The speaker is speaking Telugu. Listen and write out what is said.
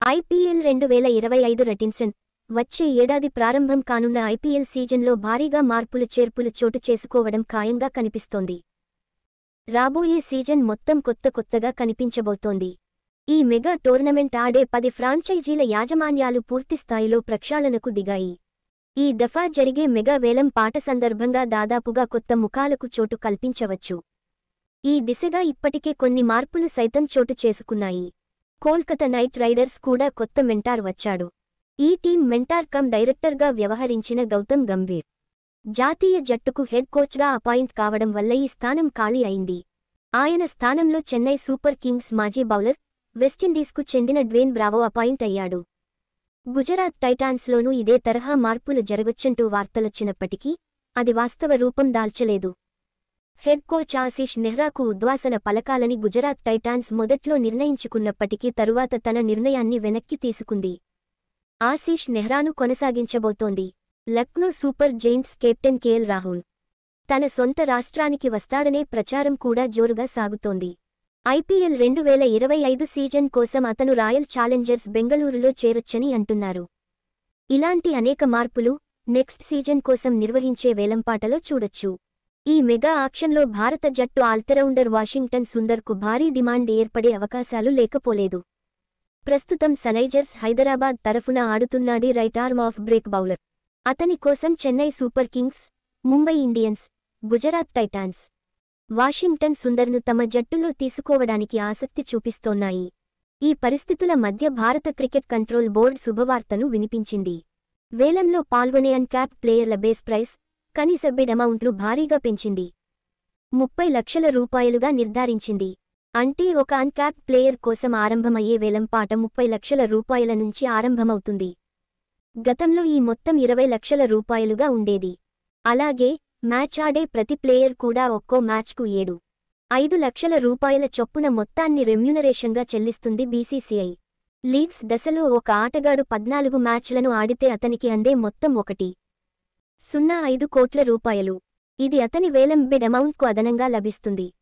ఐపీఎల్ రెండు వేల ఇరవై ఐదు రటిన్సన్ వచ్చే ఏడాది ప్రారంభం కానున్న ఐపీఎల్ సీజన్లో భారీగా మార్పులు చేర్పులు చోటు చేసుకోవడం ఖాయంగా కనిపిస్తోంది రాబోయే సీజన్ మొత్తం కొత్త కొత్తగా కనిపించబోతోంది ఈ మెగా టోర్నమెంట్ ఆడే పది ఫ్రాంచైజీల యాజమాన్యాలు పూర్తిస్థాయిలో ప్రక్షాళనకు దిగాయి ఈ దఫా జరిగే మెగా వేలం పాట సందర్భంగా దాదాపుగా కొత్త ముఖాలకు చోటు కల్పించవచ్చు ఈ దిశగా ఇప్పటికే కొన్ని మార్పులు సైతం చోటు చేసుకున్నాయి కోల్కతా నైట్ రైడర్స్ కూడా కొత్త మెంటార్ వచ్చాడు ఈ టీం మెంటార్ కమ్ డైరెక్టర్గా వ్యవహరించిన గౌతమ్ గంభీర్ జాతీయ జట్టుకు హెడ్ కోచ్గా అపాయింట్ కావడం వల్ల ఈ స్థానం ఖాళీ అయింది ఆయన స్థానంలో చెన్నై సూపర్ కింగ్స్ మాజీ బౌలర్ వెస్టిండీస్కు చెందిన డ్వేన్ బ్రావో అపాయింట్ అయ్యాడు గుజరాత్ టైటాన్స్లోనూ ఇదే తరహా మార్పులు జరగొచ్చంటూ వార్తలొచ్చినప్పటికీ అది వాస్తవ రూపం దాల్చలేదు హెడ్ కోచ్ ఆశీష్ నెహ్రాకు ఉద్వాసన పలకాలని గుజరాత్ టైటాన్స్ మొదట్లో నిర్ణయించుకున్నప్పటికీ తరువాత తన నిర్ణయాన్ని వెనక్కి తీసుకుంది ఆశీష్ నెహ్రాను కొనసాగించబోతోంది Lucknow Super Giants captain K L Rahul తన సొంత రాష్ట్రానికి వస్తాడనే ప్రచారం కూడా జోరుగా సాగుతోంది ఐపీఎల్ రెండు వేల ఇరవై ఐదు సీజన్ కోసం అతను రాయల్ ఛాలెంజర్స్ బెంగళూరులో చేరొచ్చని అంటున్నారు ఇలాంటి అనేక మార్పులు నెక్స్ట్ సీజన్ కోసం నిర్వహించే వేలంపాటలో చూడొచ్చు ఈ మెగా ఆక్షన్లో భారత జట్టు ఆల్తరౌండర్ వాషింగ్టన్ సుందర్కు భారీ డిమాండ్ ఏర్పడే అవకాశాలు లేకపోలేదు ప్రస్తుతం సనైజర్స్ హైదరాబాద్ తరఫున ఆడుతున్నాడి right arm off break bowler అతని కోసం Chennai Super Kings Mumbai Indians Gujarat Titans Washington సుందర్ను తమ జట్టులో తీసుకోవడానికి ఆసక్తి చూపిస్తోన్నాయి ఈ పరిస్థితుల మధ్య భారత క్రికెట్ కంట్రోల్ బోర్డ్ శుభవార్తను వినిపించింది వేలంలో పాల్గొనే అన్క్యాప్ ప్లేయర్ల బేస్ ప్రైస్ కనీస బిడ్ అమౌంట్లు భారీగా పెంచింది ముప్పై లక్షల రూపాయలుగా నిర్ధారించింది అంటే ఒక అన్క్యాప్ ప్లేయర్ కోసం ఆరంభమయ్యే వేలంపాట ముప్పై లక్షల రూపాయల నుంచి ఆరంభమవుతుంది గతంలో ఈ మొత్తం ఇరవై లక్షల రూపాయలుగా ఉండేది అలాగే మ్యాచ్ ఆడే ప్రతి ప్లేయర్ కూడా ఒక్కో మ్యాచ్కు ఏడు ఐదు లక్షల రూపాయల చొప్పున మొత్తాన్ని రెమ్యునరేషన్గా చెల్లిస్తుంది బీసీసీఐ లీగ్స్ దశలో ఒక ఆటగాడు పద్నాలుగు మ్యాచ్లను ఆడితే అతనికి అందే మొత్తం ఒకటి సున్నా ఐదు కోట్ల రూపాయలు ఇది అతని వేలం బిడ్ అమౌంట్కు అదనంగా లభిస్తుంది